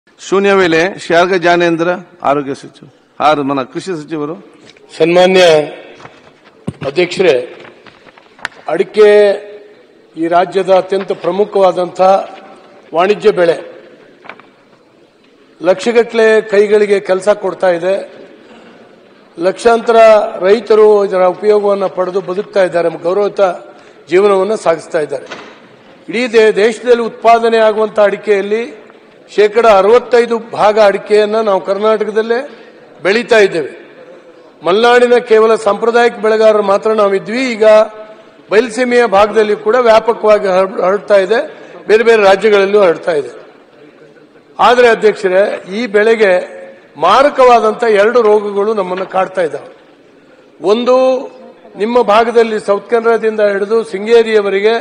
ಶೂನ್ಯ ವೇಳೆ ಶಾರ್ಗ ಜಾನೇಂದ್ರ ಆರೋಗ್ಯ ಸಚಿವ ಆರು ಮನ ಕೃಷಿ ಸಚಿವರು ಸನ್ಮಾನ್ಯ ಅಧ್ಯಕ್ಷರೇ ಅಡಿಕೆ ಈ ರಾಜ್ಯದ ಅತ್ಯಂತ ಪ್ರಮುಖವಾದಂತಹ ವಾಣಿಜ್ಯ ಬೆಳೆ ಲಕ್ಷಗಟ್ಟಲೆ ಕೈಗಳಿಗೆ ಕೆಲಸ ಕೊಡ್ತಾ ಇದೆ ಲಕ್ಷಾಂತರ ರೈತರು ಇದರ ಉಪಯೋಗವನ್ನು ಪಡೆದು ಬದುಕ್ತಾ ಇದ್ದಾರೆ ಗೌರವಯುತ ಜೀವನವನ್ನು ಸಾಗಿಸ್ತಾ ಇದ್ದಾರೆ ಇಡೀ ದೇ- ದೇಶದಲ್ಲಿ ಉತ್ಪಾದನೆ ಆಗುವಂತ ಅಡಿಕೆಯಲ್ಲಿ ಶೇಕಡ ಅರವತ್ತೈದು ಭಾಗ ಅಡಿಕೆಯನ್ನ ನಾವು ಕರ್ನಾಟಕದಲ್ಲೇ ಬೆಳೀತಾ ಇದ್ದೇವೆ ಮಲೆನಾಡಿನ ಕೇವಲ ಸಾಂಪ್ರದಾಯಿಕ ಬೆಳೆಗಾರರು ಮಾತ್ರ ನಾವಿದ್ವಿ ಈಗ ಬಯಲುಸೀಮೆಯ ಭಾಗದಲ್ಲಿ ಕೂಡ ವ್ಯಾಪಕವಾಗಿ ಹರಡ್- ಹರಡ್ತಾ ಇದೆ ಬೇರೆ ಬೇರೆ ರಾಜ್ಯಗಳಲ್ಲೂ ಹರಡ್ತಾ ಇದೆ ಆದರೆ ಅಧ್ಯಕ್ಷರೇ ಈ ಬೆಳೆಗೆ ಮಾರಕವಾದಂತ ಎರಡು ರೋಗಗಳು ನಮ್ಮನ್ನು ಕಾಡ್ತಾ ಇದ್ದಾವೆ ಒಂದು ನಿಮ್ಮ ಭಾಗದಲ್ಲಿ ಸೌತ್ ಕನ್ನಡದಿಂದ ಹಿಡಿದು ಸಿಂಗೇರಿಯವರೆಗೆ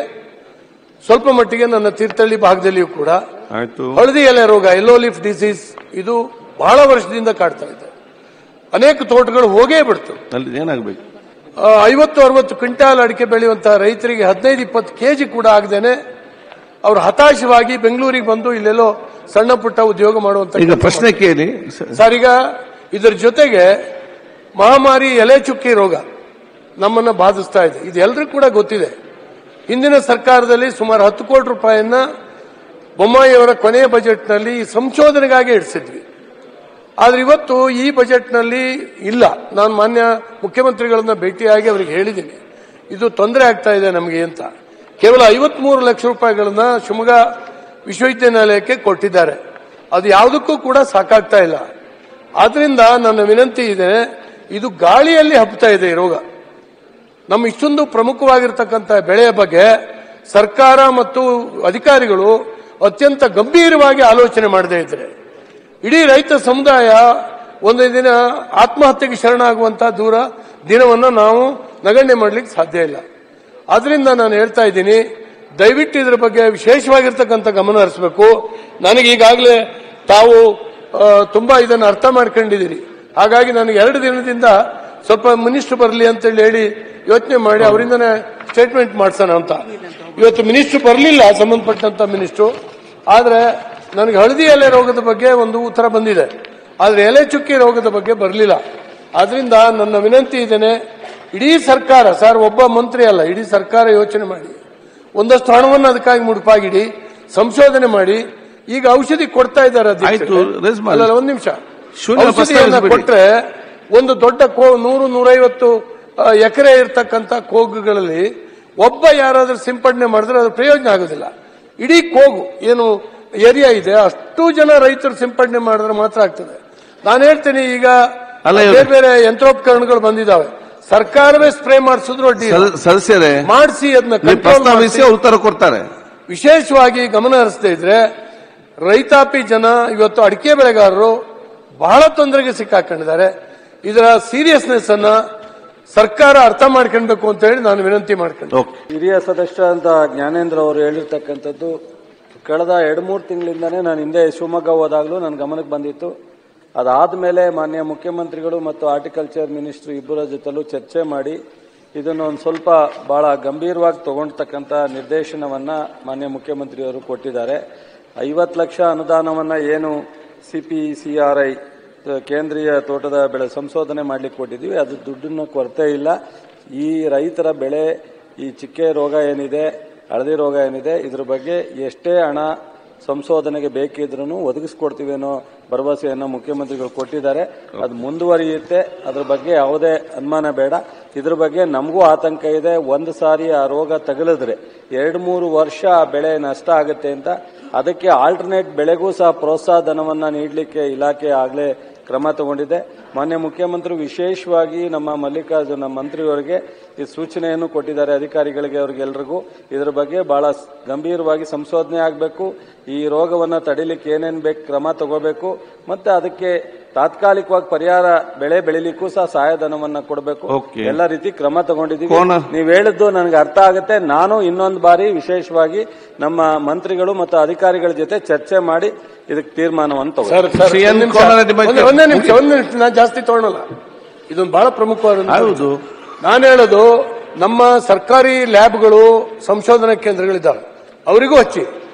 ಸ್ವಲ್ಪ ಮಟ್ಟಿಗೆ ನನ್ನ ತೀರ್ಥಹಳ್ಳಿ ಭಾಗದಲ್ಲಿಯೂ ಕೂಡ ಆಯ್ತು ಹಳದಿ ಎಲೆ ರೋಗ ಎಲ್ಲೋ ಲಿಫ್ ಡಿಸೀಸ್ ಇದು ಬಹಳ ವರ್ಷದಿಂದ ಕಾಡ್ತಾ ಇದೆ ಅನೇಕ ತೋಟಗಳು ಹೋಗೇ ಬಿಡ್ತು ಅಲ್ಲಿ ಏನಾಗಬೇಕು ಆ, ಐವತ್ತು ಅರವತ್ತು ಕ್ವಿಂಟಾಲ್ ಅಡಿಕೆ ಬೆಳೆಯುವಂತಹ ರೈತರಿಗೆ ಹದಿನೈದು ಇಪ್ಪತ್ತು ಕೆಜಿ ಕೂಡ ಆಗದೇನೆ ಅವರು ಹತಾಶವಾಗಿ ಬೆಂಗಳೂರಿಗೆ ಬಂದು ಇಲ್ಲೆಲ್ಲೋ ಸಣ್ಣ ಪುಟ್ಟ ಉದ್ಯೋಗ ಮಾಡುವಂತ ಈಗ ಪ್ರಶ್ನೆ ಕೇಳಿ ಸ- ಸರ್ ಈಗ ಇದರ ಜೊತೆಗೆ ಮಹಾಮಾರಿ ಎಲೆ ಚುಕ್ಕಿ ರೋಗ ನಮ್ಮನ್ನ ಬಾಧಿಸ್ತಾ ಇದೆ ಇದು ಎಲ್ರಿಗೂ ಕೂಡ ಗೊತ್ತಿದೆ ಹಿಂದಿನ ಸರ್ಕಾರದಲ್ಲಿ ಸುಮಾರು ಹತ್ತು ಕೋಟಿ ರೂಪಾಯಿಯನ್ನ ಬೊಮ್ಮಾಯಿಯವರ ಕೊನೆಯ ಬಜೆಟ್ನಲ್ಲಿ ಸಂಶೋಧನೆಗಾಗಿ ಇಡಿಸಿದ್ವಿ ಆದ್ರೆ ಇವತ್ತು ಈ ಬಜೆಟ್ನಲ್ಲಿ ಇಲ್ಲ ನಾನು ಮಾನ್ಯ ಮುಖ್ಯಮಂತ್ರಿಗಳನ್ನ ಭೇಟಿಯಾಗಿ ಅವರಿಗೆ ಹೇಳಿದ್ದೀನಿ ಇದು ತೊಂದರೆ ಆಗ್ತಾ ಇದೆ ನಮಗೆ ಅಂತ ಕೇವಲ ಐವತ್ಮೂರು ಲಕ್ಷ ರೂಪಾಯಿಗಳನ್ನ ಶಿವಮೊಗ್ಗ ವಿಶ್ವವಿದ್ಯಾನಿಲಯಕ್ಕೆ ಕೊಟ್ಟಿದ್ದಾರೆ ಅದು ಯಾವುದಕ್ಕೂ ಕೂಡ ಸಾಕಾಗ್ತಾ ಇಲ್ಲ ಆದ್ರಿಂದ ನನ್ನ ವಿನಂತಿ ಇದೆ ಇದು ಗಾಳಿಯಲ್ಲಿ ಹಬ್ತಾ ಇದೆ ಈ ರೋಗ ನಮ್ಮ ಇಷ್ಟೊಂದು ಪ್ರಮುಖವಾಗಿರ್ತಕ್ಕಂಥ ಬೆಳೆಯ ಬಗ್ಗೆ ಸರ್ಕಾರ ಮತ್ತು ಅಧಿಕಾರಿಗಳು ಅತ್ಯಂತ ಗಂಭೀರವಾಗಿ ಆಲೋಚನೆ ಮಾಡದೇ ಇದ್ರೆ ಇಡೀ ರೈತ ಸಮುದಾಯ ಒಂದು ದಿನ ಆತ್ಮಹತ್ಯೆಗೆ ಶರಣಾಗುವಂತಹ ದೂರ ದಿನವನ್ನು ನಾವು ನಗಣ್ಯ ಮಾಡಲಿಕ್ಕೆ ಸಾಧ್ಯ ಇಲ್ಲ ಆದ್ರಿಂದ ನಾನು ಹೇಳ್ತಾ ಇದ್ದೀನಿ ದಯವಿಟ್ಟು ಇದರ ಬಗ್ಗೆ ವಿಶೇಷವಾಗಿರ್ತಕ್ಕಂಥ ಗಮನ ಹರಿಸಬೇಕು ನನಗೆ ಈಗಾಗಲೇ ತಾವು ಆ, ತುಂಬಾ ಇದನ್ನು ಅರ್ಥ ಮಾಡ್ಕೊಂಡಿದ್ದೀರಿ ಹಾಗಾಗಿ ನನಗೆ ಎರಡು ದಿನದಿಂದ ಸ್ವಲ್ಪ ಮಿನಿಸ್ಟರ್ ಬರಲಿ ಅಂತೇಳಿ ಹೇಳಿ ಯೋಚನೆ ಮಾಡಿ ಅವರಿಂದನೇ ಸ್ಟೇಟ್ಮೆಂಟ್ ಮಾಡ್ಸೋಣ ಅಂತ ಇವತ್ತು ಮಿನಿಸ್ಟರ್ ಬರಲಿಲ್ಲ ಸಂಬಂಧಪಟ್ಟಂತ ಮಿನಿಸ್ಟ್ರು ಆದ್ರೆ ನನಗೆ ಹಳದಿ ಎಲೆ ರೋಗದ ಬಗ್ಗೆ ಒಂದು ಉತ್ತರ ಬಂದಿದೆ ಆದ್ರೆ ಎಲೆ ಚುಕ್ಕಿ ರೋಗದ ಬಗ್ಗೆ ಬರಲಿಲ್ಲ ಆದ್ರಿಂದ ನನ್ನ ವಿನಂತಿ ಇದೇನೆ ಇಡೀ ಸರ್ಕಾರ ಸರ್ ಒಬ್ಬ ಮಂತ್ರಿ ಅಲ್ಲ ಇಡೀ ಸರ್ಕಾರ ಯೋಚನೆ ಮಾಡಿ ಒಂದಷ್ಟು ಹಣವನ್ನು ಅದಕ್ಕಾಗಿ ಮುಡುಪಾಗಿಡಿ ಸಂಶೋಧನೆ ಮಾಡಿ ಈಗ ಔಷಧಿ ಕೊಡ್ತಾ ಇದ್ದಾರೆ ಅಧ್ಯಕ್ಷರೇ. ಆಯ್ತು, raise ಮಾಡಿ. ಅಲ್ಲ, ಒಂದ್ ನಿಮಿಷ ಶೂನ್ಯ ಔಷಧಿಯನ್ನ ಪ್ರಸ್ತಾವಿಸಬೇಡಿ. ಕೊಟ್ರೆ ಒಂದು ದೊಡ್ಡ ಕೋ ನೂರು ನೂರೈವತ್ತು ಎಕರೆ ಇರ್ತಕ್ಕಂಥ ಕೋಗುಗಳಲ್ಲಿ ಒಬ್ಬ ಯಾರಾದ್ರೂ ಸಿಂಪಡಣೆ ಮಾಡಿದ್ರೆ ಅದು ಪ್ರಯೋಜನ ಆಗೋದಿಲ್ಲ ಇಡೀ ಕೋಗು ಏನು ಏರಿಯಾ ಇದೆ ಅಷ್ಟು ಜನ ರೈತರು ಸಿಂಪಡಣೆ ಮಾಡಿದ್ರೆ ಮಾತ್ರ ಆಗ್ತದೆ ನಾನು ಹೇಳ್ತೀನಿ ಈಗ ಅಲ್ಲ, ಇವ್ರು- ಬೇರೆ ಬೇರೆ ಯಂತ್ರೋಪಕರಣಗಳು ಬಂದಿದ್ದಾವೆ ಸರ್ಕಾರವೇ ಸ್ಪ್ರೇ ಮಾಡಿಸಿದ್ರು ಅಡ್ಡಿ ಇಲ್ಲ. ಸದ- ಸದಸ್ಯರೇ ಮಾಡಿಸಿ ಅದನ್ನ ನೀವು control ಪ್ರಸ್ತಾವಿಸಿ ಮಾಡ್ಸಿ. ಉತ್ತರ ಕೊಡ್ತಾರೆ ವಿಶೇಷವಾಗಿ ಗಮನ ಹರಿಸದೇ ಇದ್ರೆ ರೈತಾಪಿ ಜನ ಇವತ್ತು ಅಡಿಕೆ ಬೆಳೆಗಾರರು ಬಹಳ ತೊಂದರೆಗೆ ಸಿಕ್ಕಾಕೊಂಡಿದ್ದಾರೆ ಇದರ ಸೀರಿಯಸ್ನೆಸ್ ಅನ್ನ ಸರ್ಕಾರ ಅರ್ಥ ಮಾಡ್ಕೊಳ್ಬೇಕು ಅಂತ ಹೇಳಿ ನಾನು ವಿನಂತಿ ಮಾಡ್ಕೊಂಡೆ ಓಕೆ ಹಿರಿಯ ಸದಸ್ಯ ಅಂತ ಜ್ಞಾನೇಂದ್ರ ಅವರು ಹೇಳಿರ್ತಕ್ಕಂಥದ್ದು ಕಳೆದ ಎರಡು ಮೂರು ತಿಂಗಳಿಂದಾನೇ ನಾನು ಹಿಂದೆ ಶಿವಮೊಗ್ಗ ಹೋದಾಗಲೂ ನನ್ನ ಗಮನಕ್ಕೆ ಬಂದಿತ್ತು ಅದಾದ್ಮೇಲೆ ಮಾನ್ಯ ಮುಖ್ಯಮಂತ್ರಿಗಳು ಮತ್ತು ಆರ್ಟಿಕಲ್ಚರ್ ಮಿನಿಸ್ಟ್ರು ಇಬ್ಬರ ಜೊತೆಲೂ ಚರ್ಚೆ ಮಾಡಿ ಇದನ್ನು ಒಂದು ಸ್ವಲ್ಪ ಬಹಳ ಗಂಭೀರವಾಗಿ ತಗೊಂಡ್ತಕ್ಕಂಥ ನಿರ್ದೇಶನವನ್ನ ಮಾನ್ಯ ಮುಖ್ಯಮಂತ್ರಿಯವರು ಕೊಟ್ಟಿದ್ದಾರೆ ಐವತ್ತು ಲಕ್ಷ ಅನುದಾನವನ್ನ ಏನು ಸಿಪಿ ಸಿಆರ್ಐ ಕೇಂದ್ರೀಯ ತೋಟದ ಬೆಳೆ ಸಂಶೋಧನೆ ಮಾಡ್ಲಿಕ್ಕೆ ಕೊಟ್ಟಿದ್ದೀವಿ ಅದು ದುಡ್ಡಿನ ಕೊರತೆ ಇಲ್ಲ ಈ ರೈತರ ಬೆಳೆ ಈ ಚಿಕ್ಕೆ ರೋಗ ಏನಿದೆ ಹಳದಿ ರೋಗ ಏನಿದೆ ಇದ್ರ ಬಗ್ಗೆ ಎಷ್ಟೇ ಹಣ ಸಂಶೋಧನೆಗೆ ಬೇಕಿದ್ರೂ ಒದಗಿಸ್ಕೊಡ್ತೀವಿ ಅನ್ನೋ ಭರವಸೆಯನ್ನು ಮುಖ್ಯಮಂತ್ರಿಗಳು ಕೊಟ್ಟಿದ್ದಾರೆ ಅದು ಮುಂದುವರಿಯುತ್ತೆ ಅದ್ರ ಬಗ್ಗೆ ಯಾವುದೇ ಅನುಮಾನ ಬೇಡ ಇದ್ರ ಬಗ್ಗೆ ನಮಗೂ ಆತಂಕ ಇದೆ ಒಂದು ಸಾರಿ ಆ ರೋಗ ತಗುಲಿದ್ರೆ ಎರಡು ಮೂರು ವರ್ಷ ಆ ಬೆಳೆ ನಷ್ಟ ಆಗುತ್ತೆ ಅಂತ ಅದಕ್ಕೆ ಆಲ್ಟರ್ನೇಟ್ ಬೆಳೆಗೂ ಸಹ ಪ್ರೋತ್ಸಾಹ ಧನವನ್ನ ನೀಡಲಿಕ್ಕೆ ಇಲಾಖೆ ಆಗಲೇ ಕ್ರಮ ತಗೊಂಡಿದೆ ಮಾನ್ಯ ಮುಖ್ಯಮಂತ್ರಿ ವಿಶೇಷವಾಗಿ ನಮ್ಮ ಮಲ್ಲಿಕಾರ್ಜುನ ಮಂತ್ರಿಯವರಿಗೆ ಈ ಸೂಚನೆಯನ್ನು ಕೊಟ್ಟಿದ್ದಾರೆ ಅಧಿಕಾರಿಗಳಿಗೆ ಅವ್ರಿಗೆಲ್ರಿಗೂ ಇದರ ಬಗ್ಗೆ ಬಹಳ ಸ್- ಗಂಭೀರವಾಗಿ ಸಂಶೋಧನೆ ಆಗಬೇಕು ಈ ರೋಗವನ್ನ ತಡಿಲಿಕ್ಕೆ ಏನೇನ್ ಬೇಕು ಕ್ರಮ ತಗೋಬೇಕು ಮತ್ತೆ ಅದಕ್ಕೆ ತಾತ್ಕಾಲಿಕವಾಗಿ ಪರಿಹಾರ ಬೆಳೆ ಬೆಳಿಲಿಕ್ಕೂ ಸಹ ಸಹಾಯಧನವನ್ನ ಕೊಡಬೇಕು Okay. ಎಲ್ಲ ರೀತಿ ಕ್ರಮ ತಗೊಂಡಿದ್ದೀವಿ ಕೋನ- ನೀವು ಹೇಳಿದ್ದು ನನಗೆ ಅರ್ಥ ಆಗುತ್ತೆ ನಾನು ಇನ್ನೊಂದು ಬಾರಿ ವಿಶೇಷವಾಗಿ ನಮ್ಮ ಮಂತ್ರಿಗಳು ಮತ್ತು ಅಧಿಕಾರಿಗಳ ಜೊತೆ ಚರ್ಚೆ ಮಾಡಿ ಇದಕ್ಕೆ ತೀರ್ಮಾನವನ್ನು ತಗೋ ಸರ್ ಸರ್ ಶ್ರೀ ಎನ್ ಒಂದ್ ನಿಮಿಷ. ಕೋನರೆಡ್ಡಿ ಬಗ್ಗೆ- ಒಂದೇ- ಒಂದೇ ನಿಮಿಷ ಒಂದೇ ನಿಮಿಷ ನಾನು ಜಾಸ್ತಿ ತಗೊಳಲ್ಲ ಇದೊಂದು ಬಹಳ ಪ್ರಮುಖವಾದ ಹೌದು. ನಾನು ಹೇಳೋದು ನಮ್ಮ ಸರ್ಕಾರಿ ಲ್ಯಾಬ್ಗಳು ಸಂಶೋಧನಾ ಕೇಂದ್ರಗಳಿದ್ದಾವೆ ಅವರಿಗೂ ಹಚ್ಚಿ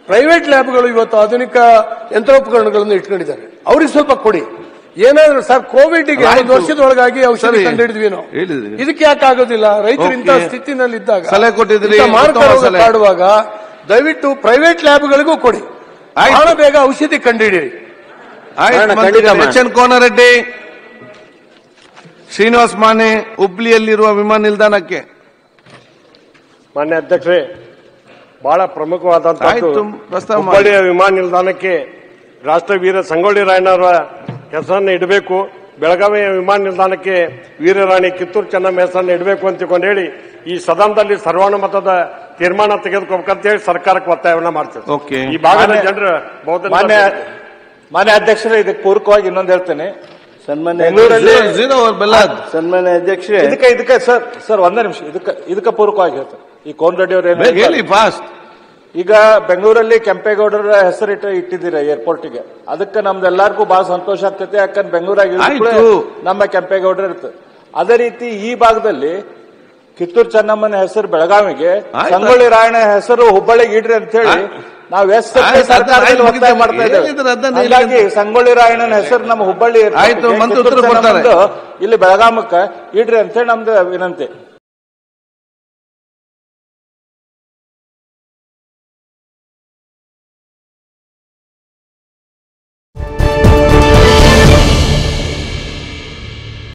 ಪ್ರೈವೇಟ್ ಲ್ಯಾಬ್ಗಳು ಇವತ್ತು ಆಧುನಿಕ ಯಂತ್ರೋಪಕರಣಗಳನ್ನು ಇಟ್ಕೊಂಡಿದ್ದಾರೆ ಅವ್ರಿಗೆ ಸ್ವಲ್ಪ ಕೊಡಿ ಏನಾದ್ರು ಸರ್ ಕೋವಿಡ್ ಗೆ ಆಯ್ತು. ಒಂದು ವರ್ಷದೊಳಗಾಗಿ ಔಷಧಿ ಸರಿ. ಕಂಡುಹಿಡಿದ್ವಿ ನಾವು ಹೇಳಿದ್ರಿ. ಇದಕ್ಕೆ ಯಾಕೆ ಆಗೋದಿಲ್ಲ ರೈತರು ಇಂಥ ಓಕೆ. ಸ್ಥಿತಿನಲ್ಲಿ ಇದ್ದಾಗ ಸಲಹೆ ಕೊಟ್ಟಿದ್ರಿ, ಇಂಥ ಮಾರಕ ಉತ್ತಮ ರೋಗ ಸಲಹೆ. ಕಾಡುವಾಗ ದಯವಿಟ್ಟು ಪ್ರೈವೇಟ್ ಲ್ಯಾಬ್ಗಳಿಗೂ ಕೊಡಿ ಆಯ್ತು. ಬಹಳ ಬೇಗ ಔಷಧಿ ಕಂಡುಹಿಡಿಯಿರಿ ಆಯ್ತು ಮಾಡೋಣ, ಮಂತ್ರಿ ಖಂಡಿತ ಮಾಡೋಣ. ಎಚ್ ಎನ್ ಕೋನರೆಡ್ಡಿ ಶ್ರೀನಿವಾಸ್ ಮಾನೆ ಹುಬ್ಳಿಯಲ್ಲಿರುವ ವಿಮಾನ ನಿಲ್ದಾಣಕ್ಕೆ ಮಾನ್ಯ ಅಧ್ಯಕ್ಷರೇ ಬಹಳ ಪ್ರಮುಖವಾದಂತಹ ಆಯ್ತು, ಪ್ರಸ್ತಾವ ಮಾಡಿ. ಹುಬ್ಬಳ್ಳಿಯ ವಿಮಾನ ನಿಲ್ದಾಣಕ್ಕೆ ರಾಷ್ಟ್ರವೀರ ಸಂಗೊಳ್ಳಿ ರಾಯಣ್ಣವರ ಹೆಸರನ್ನು ಇಡಬೇಕು ಬೆಳಗಾವಿಯ ವಿಮಾನ ನಿಲ್ದಾಣಕ್ಕೆ ವೀರರಾಣಿ ಕಿತ್ತೂರು ಚೆನ್ನಮ್ಮ ಹೆಸರನ್ನು ಇಡಬೇಕು ಅಂತ ತಿಳ್ಕೊಂಡು ಹೇಳಿ ಈ ಸದನದಲ್ಲಿ ಸರ್ವಾನುಮತದ ತೀರ್ಮಾನ ತೆಗೆದುಕೋಬೇಕಂತ ಹೇಳಿ ಸರ್ಕಾರಕ್ಕೆ ಒತ್ತಾಯವನ್ನ ಮಾಡ್ತೇವೆ ಓಕೆ. ಈ ಭಾಗದ ಮಾನ್ಯ- ಜನರ ಬಹುತೇಕ ಮಾನ್ಯ ಮಾನ್ಯ ಅಧ್ಯಕ್ಷರೇ ಇದಕ್ಕೆ ಪೂರಕವಾಗಿ ಇನ್ನೊಂದು ಹೇಳ್ತೇನೆ ಸನ್ಮಾನ್ಯ ಬೆಂಗಳೂರಲ್ಲಿ ಜೀರೋ- ಜೀರೋ ಓವರ್ ಬೆಲ್ಲಾದ್ ಸನ್ಮಾನ್ಯ ಅಧ್ಯಕ್ಷರೇ ಇದಕ್ಕೆ ಇದಕ್ಕೆ ಸರ್ ಸರ್ ಒಂದೇ ನಿಮಿಷ ಇದಕ್ಕೆ ಇದಕ್ಕೆ ಪೂರಕವಾಗಿ ಹೇಳ್ತಾರೆ ಈ ಕೋನ್ ರೆಡ್ಡಿ ಅವರು ಬೇಗ ಹೇಳಿ ಫಾಸ್ಟ್ ಈಗ ಬೆಂಗಳೂರಲ್ಲಿ ಕೆಂಪೇಗೌಡರ ಹೆಸರಿಟ್ಟು ಇಟ್ಟಿದ್ದೀರಾ ಏರ್ಪೋರ್ಟ್ಗೆ ಅದಕ್ಕೆ ನಮ್ದೆಲ್ಲರಿಗೂ ಬಹಳ ಸಂತೋಷ ಆಗ್ತೈತೆ ಯಾಕಂದ್ರೆ ಬೆಂಗಳೂರಾಗ ಆಯ್ತು. ನಮ್ಮ ಕೆಂಪೇಗೌಡರು ಇರ್ತದೆ ಅದೇ ರೀತಿ ಈ ಭಾಗದಲ್ಲಿ ಕಿತ್ತೂರು ಚೆನ್ನಮ್ಮನ ಹೆಸರು ಬೆಳಗಾವಿಗೆ ಆಯ್ತು. ಸಂಗೊಳ್ಳಿ ರಾಯಣ್ಣ ಹೆಸರು ಹುಬ್ಬಳ್ಳಿಗೆ ಇಡ್ರಿ ಅಂತ ಹೇಳಿ ನಾವು ಎಷ್ಟು ಆಯ್ತು, ಅದನ್ನ ಸರ್ಕಾರದಲ್ಲಿ ಆಯ್ತು, ಒತ್ತಾಯ ಮಾಡ್ತಾ ಹೇಳಿದ್ರೆ ಇದ್ದೇವೆ ಅದನ್ನ ಹಾಗಾಗಿ ಹೇಳಿದ್ರೆ- ಸಂಗೊಳ್ಳಿ ರಾಯಣ್ಣನ ಹೆಸರು ನಮ್ಮ ಹುಬ್ಬಳ್ಳಿ ಆಯ್ತು, ಮಂತ್ರಿ ಉತ್ತರ ಕಿತ್ತೂರು ಕೊಡ್ತಾರೆ. ಚೆನ್ನಮ್ಮಂದು ಇಲ್ಲಿ ಬೆಳಗಾಮಕ್ಕ ಇಡ್ರಿ ಅಂತ ಹೇಳಿ ನಮ್ದು ವಿನಂತಿ